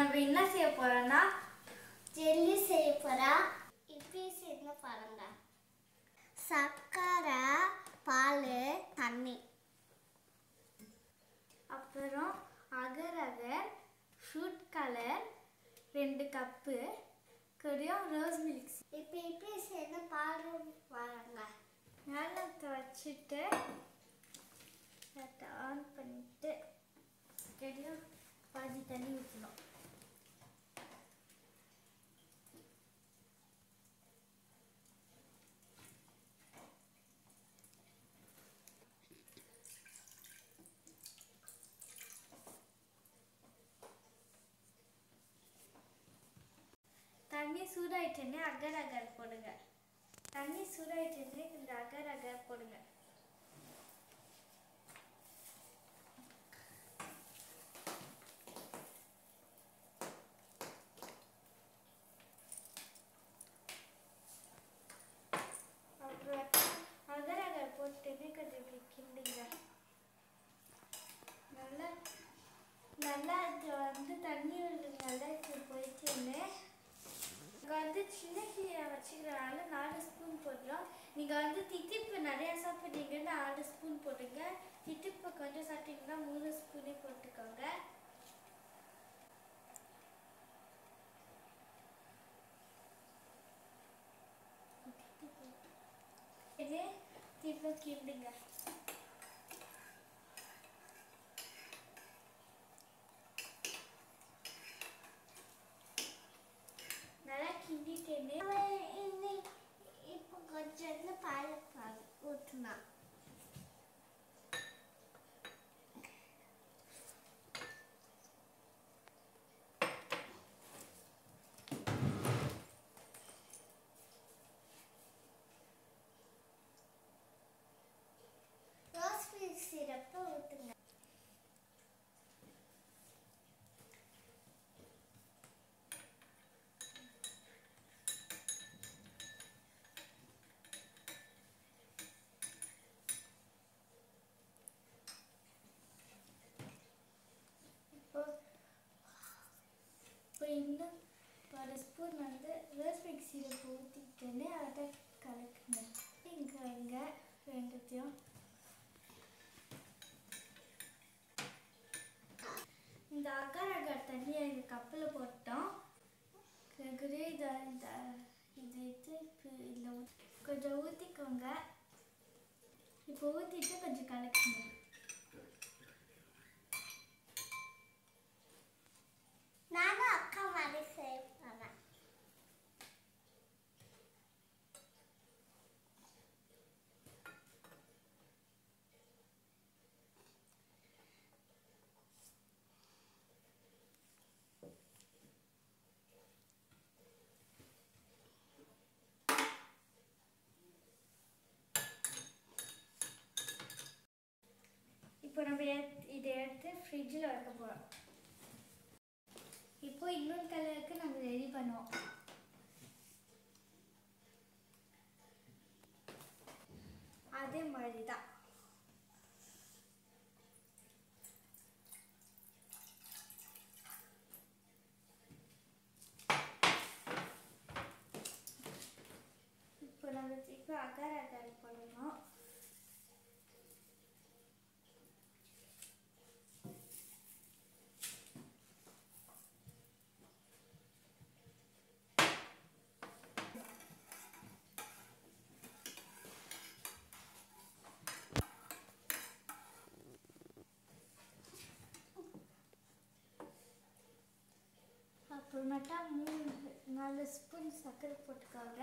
நம்ம என்ன செய்ய போறோம்னா ஜெல்லி செய்ய போறா இப்படி செய்ய பாருங்க சர்க்கரை பால் தண்ணி அப்புறம் அகர் அகர் ஃப்ரூட் கலர் ரெண்டு கப்பு கொஞ்சம் ரோஸ் மில்க் இப்போ இப்படி செய்ய பாரு பாருங்க மேலத்தை வச்சுட்டு ஆன் பண்ணிட்டு கொஞ்சம் பாதி தண்ணி ஊற்றணும் தண்ணி சூடாயிட்டேனே அகர் அகர் போடுங்க தண்ணி சூடாயிட்டேனே இந்த அகர் அகர் போடுங்க அப்புறம் அகர் அகர் போட்டுன்னு கொஞ்சம் இப்படி கிண்டுங்க நல்லா நல்லா இது வந்து தண்ணி வந்து நல்லா இது போயிட்டுன்னு இங்கே வந்து சின்ன கீரை வச்சுக்கிறனால நாலு ஸ்பூன் போடுறோம் நீங்கள் வந்து தித்திப்பு நிறையா சாப்பிட்றீங்கன்னா நாலு ஸ்பூன் போட்டுங்க தித்திப்பு கொஞ்சம் சாப்பிட்டீங்கன்னா மூணு ஸ்பூனே போட்டுக்கோங்க இது திரும்ப கிண்டுங்க நல்லா கிண்டிட்டேன்னு இப்போ கொஞ்சம் பால் பால் ஊற்றுனா ரோஸ் மில்க் சிரப்பை ஊற்றுங்க இப்போ இப்போ இன்னும் ஒரு ஸ்பூன் வந்து ரோஸ் மில்க் சீரப் ஊற்றிக்கிட்டேன்னு அதை கலக்குங்க இங்கே இங்கே ரெண்டுத்தையும் இந்த அகர் அகர் தண்ணியை இந்த கப்பில் போட்டோம் குரே இதை இந்த இது இது இப்போ இதில் ஊத்- கொஞ்சம் ஊற்றிக்கோங்க இப்போ ஊற்றிட்டு கொஞ்சம் கலக்குங்க நானும் அக்கா மாதிரி செய்ய போறேன் இப்போ நம்ம எடுத்து இதை எடுத்து ஃப்ரிட்ஜில் வைக்க போகிறோம் இப்போ இன்னொரு கலருக்கு நம்ம ரெடி பண்ணுவோம் அதே மாதிரி தான் இப்போ நம்ம திருப்பி அகர் அகர் பண்ணணும் அப்புறமேட்டா மூணு நாலு ஸ்பூன் சர்க்கரை போட்டுக்கோங்க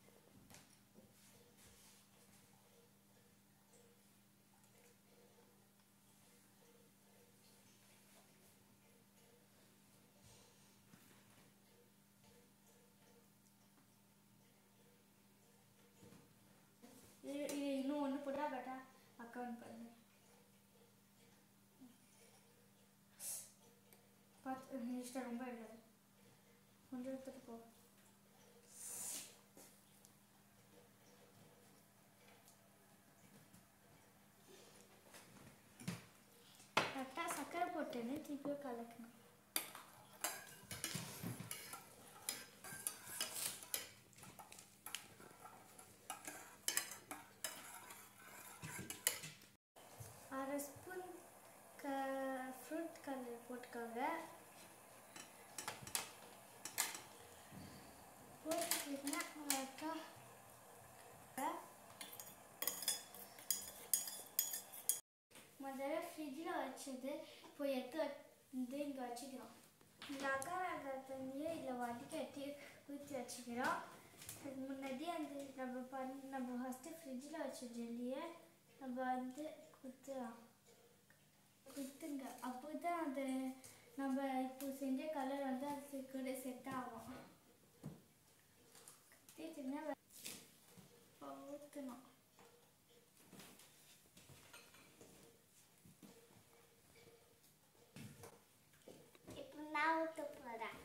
இது இது இன்னும் ஒன்று போட்டா பட்டா அக்கௌண்ட் பண்ணு பார்த்து இஷ்டம் ரொம்ப இருக்காது கொஞ்சம் எடுத்துட்டு போ கரெக்டாக சர்க்கரை போட்டுன்னு திருப்பியும் கலக்கணும் போட்டுக்கோங்க போட்டுக்கிட்டீங்கன்னா அழகா முதல்ல ஃப்ரிட்ஜில் வச்சது இப்போ எடுத்து வந்து இங்கே வச்சுக்கிறோம் இந்த அகர் அகர் தண்ணியை இதில் வடிகட்டி ஊற்றி வச்சுக்கிறோம் அதுக்கு முன்னாடி அந்த நம்ம பண் நம்ம ஃபஸ்ட்டு ஃப்ரிட்ஜில் வச்ச ஜெல்லியை நம்ம வந்து குத்துலாம் குத்துங்க அப்போ தான் அது நம்ம இப்போ செஞ்ச கலர் வந்து அது கூட செட் ஆகும் குத்திட்டுன்னா இப்போ ஊற்றணும் இப்போ நான் ஊற்ற போகிறேன்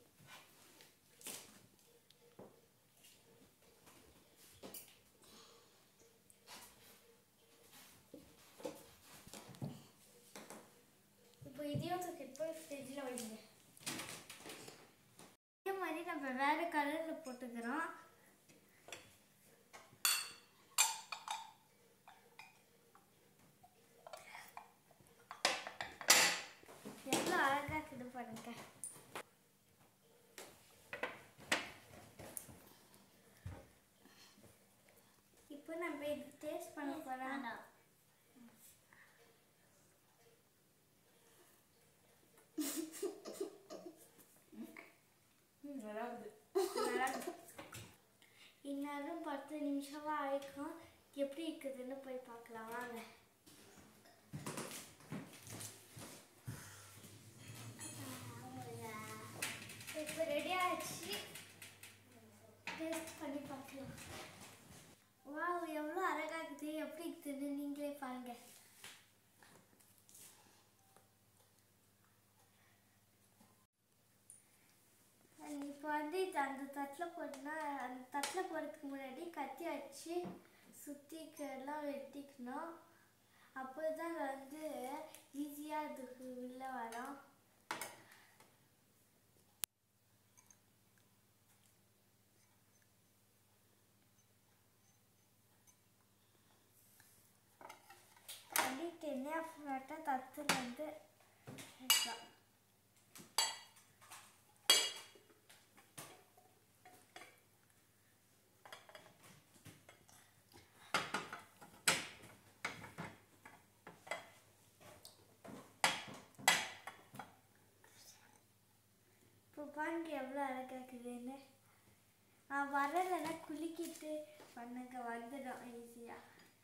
இப்போ இதையும் தூக்கிட்டு போய் ஃப்ரிட்ஜில் வைங்க இதே மாதிரி நம்ம வேறு கலரில் போட்டுக்கிறோம் எவ்வளோ அழகாக இருக்குது பாருங்க இப்போ நம்ம இது டேஸ்ட் பண்ண போகிறோம் அதான். இந்நேரம் பத்து நிமிஷமா ஆயிக்கும் எப்படி இருக்குதுன்னு போய் பார்க்கலாம் வாங்க இப்போ ரெடி ஆயிடுச்சு டேஸ்ட் பண்ணி பார்க்கலாம் வாவ் எவ்வளோ அழகா இருக்குது எப்படி இருக்குதுன்னு நீங்களே பாருங்க இப்போ வந்து இது அந்த தட்டில் போட்டுனா அந்த தட்டில் போடுறதுக்கு முன்னாடி கத்தி வச்சு சுற்றிக்கெல்லாம் வெட்டிக்கணும் அப்போ தான் வந்து ஈஸியாக இதுக்கு உள்ளே வரும் அப்படி டென்னியாக ஃபுல்லாட்டாக தத்தில் வந்து வைக்கலாம் இப்போ பாருங்க எவ்வளோ அழகாக இருக்குதுன்னு நான் வரலைன்னா குலுக்கிட்டு பண்ணுங்க வந்துடும் ஈஸியாக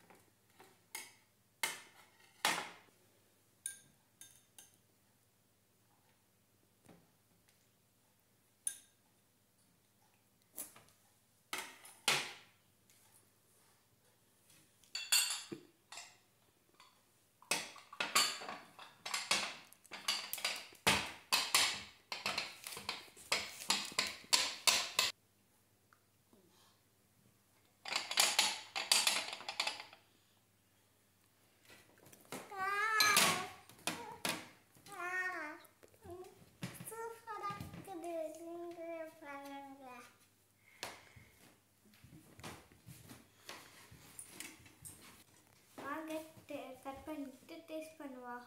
சூப்பரா இருக்குது நீங்களே பாருங்க வாங்க கட் பண்ணிட்டு டேஸ்ட் பண்ணுவா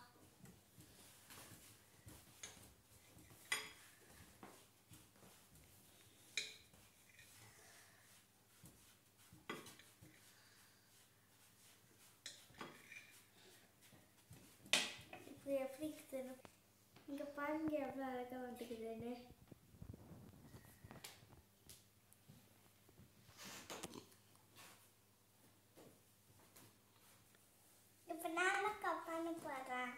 இப்போ எப்படி இருக்குதுன்னு இங்கே பாருங்க எவ்வளோ அழகாக வந்துக்குதுன்னு இப்போ நானும் கட் பண்ண போகிறேன்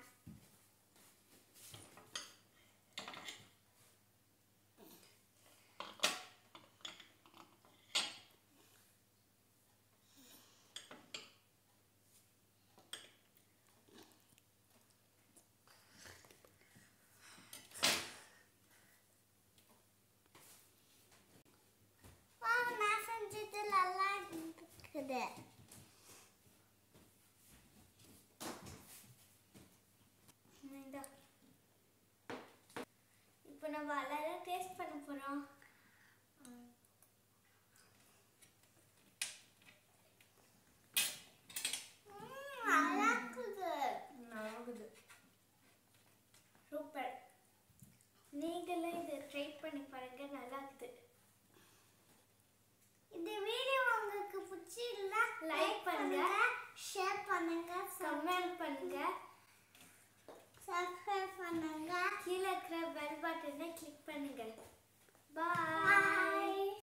வா நான் செஞ்சது நல்லா இருக்குது இந்தா. இப்போ நம்ம எல்லாரும் டேஸ்ட் பண்ண போகிறோம் ம், நல்லா இருக்குது சூப்பர் பண்ணி பாருங்க நல்லா இருக்குது இந்த வீடியோ உங்களுக்கு பிடிச்சிருந்தா Like பண்ணுங்க. ஷேர் பண்ணுங்க கமெண்ட் பண்ணுங்க சப்ஸ்கிரைப் பண்ணுங்க கீழே இருக்கிற பெல் பட்டனை கிளிக் பண்ணுங்க பாய்